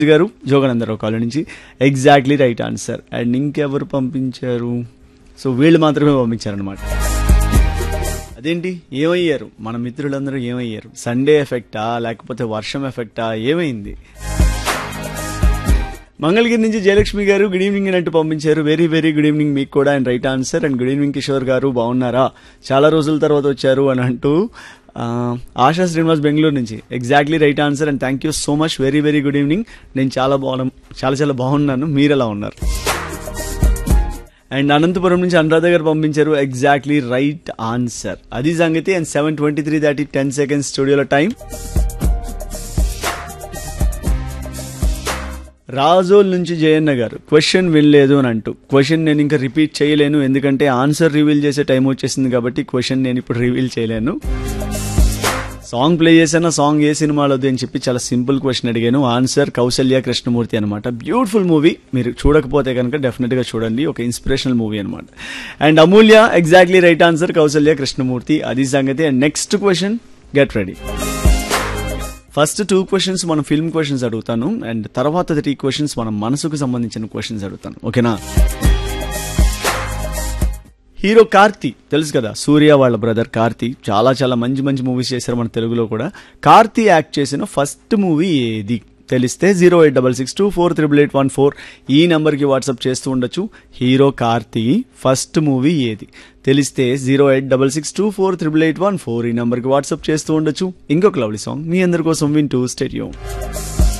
గారు జోగనందరావు కాలేజ్ నుంచి exactly right answer and ఇంకెవరు పంపించారు సో వీళ్ళు మాత్రమే పంపించారనమాట అదేంటి ఏమయ్యారు మన మిత్రులందరూ ఏమయ్యారు సండే ఎఫెక్టా లేకపోతే వర్షం ఎఫెక్టా ఏమైంది మంగళగిరి నుంచి జయలక్ష్మి గారు గుడ్ ఈవినింగ్ అంటూ పంపించారు వెరీ వెరీ గుడ్ ఈవినింగ్ మీకు కూడా and right answer and good evening Kishore గారు బాగున్నారా చాలా రోజుల తర్వాత వచ్చారు అని అంటూ ఆ, ఆశా శ్రీనివాస్ బెంగళూరు నుంచి exactly right answer and thank you so much very very good evening నేను చాలా బాగున్నా చాలా చాలా బాగున్నాను మీరు ఎలా ఉన్నారు అండ్ అనంతపురం నుంచి అనురాధ గారు పంపించారు ఎగ్జాక్ట్లీ రైట్ ఆన్సర్ అది సంగతి అండ్ సెవెన్ ట్వంటీ త్రీ దాటి టెన్ సెకండ్స్ స్టూడియోలో టైం రాజోల్ నుంచి జయన్న గారు క్వశ్చన్ వినలేదు అని అంటూ క్వశ్చన్ నేను ఇంకా రిపీట్ చేయలేను ఎందుకంటే ఆన్సర్ రివీల్ చేసే టైం వచ్చేసింది కాబట్టి క్వశ్చన్ నేను ఇప్పుడు రివీల్ చేయలేను సాంగ్ ప్లే చేసిన సాంగ్ ఏ సినిమాలో అని చెప్పి చాలా సింపుల్ క్వశ్చన్ అడిగాను ఆన్సర్ కౌసల్య కృష్ణమూర్తి అనమాట బ్యూటిఫుల్ మూవీ మీరు చూడకపోతే కనుక డెఫినెట్గా చూడండి ఒక ఇన్స్పిరేషనల్ మూవీ అనమాట and Amulya exactly right answer Kausalya Krishnamurthy అది సంగతి and next question get ready first two questions మనం ఫిల్మ్ క్వశ్చన్స్ అడుగుతాను అండ్ తర్వాత త్రీ క్వశ్చన్స్ మనం మనసుకు సంబంధించిన క్వశ్చన్స్ అడుగుతాను ఓకేనా హీరో కార్తీ తెలుసు కదా సూర్య వాళ్ళ బ్రదర్ కార్తీ చాలా చాలా మంచి మంచి మూవీస్ చేశారు మన తెలుగులో కూడా కార్తీ యాక్ట్ చేసిన ఫస్ట్ మూవీ ఏది తెలిస్తే zero eight double six two four triple eight one four ఈ నెంబర్కి వాట్సాప్ చేస్తూ ఉండొచ్చు హీరో కార్తీ ఫస్ట్ మూవీ ఏది తెలిస్తే zero eight double six two four triple eight one four ఈ నెంబర్కి వాట్సాప్ చేస్తూ ఉండొచ్చు ఇంకొక లవ్లీ సాంగ్ మీ అందరి కోసం వింటూ స్టేడియం